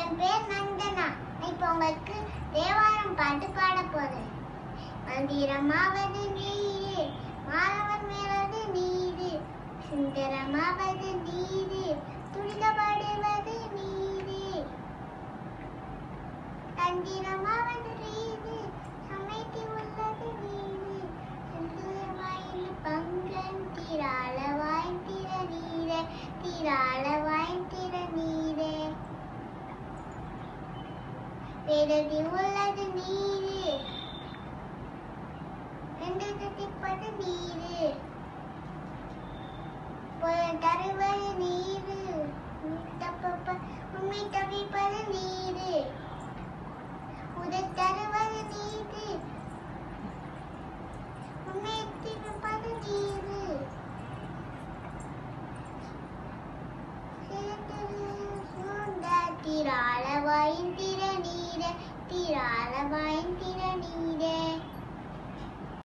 என் பேர் நந்தனா இப்போ உங்களுக்கு தேவாரம் பாட்டு பாட போறேன் மந்திரமாவது நீரு மாணவன் மேலது நீரு சுந்தரமாவது நீரு துடிக்கப்படுவது நீரு தந்திரமாவது நீரு சமைத்து உள்ளது நீரு செந்தூரமாயில் பங்கன் திராள வாய்த்திர நீரே திராள வாய்த்திர நீரே வேதத்தில் உள்ளது நீரு ரெண்டு திப்பது நீரு புயல் தருவது நீரு தப்பப்ப உண்மை தவிப்பது நீரு உதல் தருவது நீரு உண்மை தவிப்பது நீரு திராள வாயின் திற நீர திராள வாயின்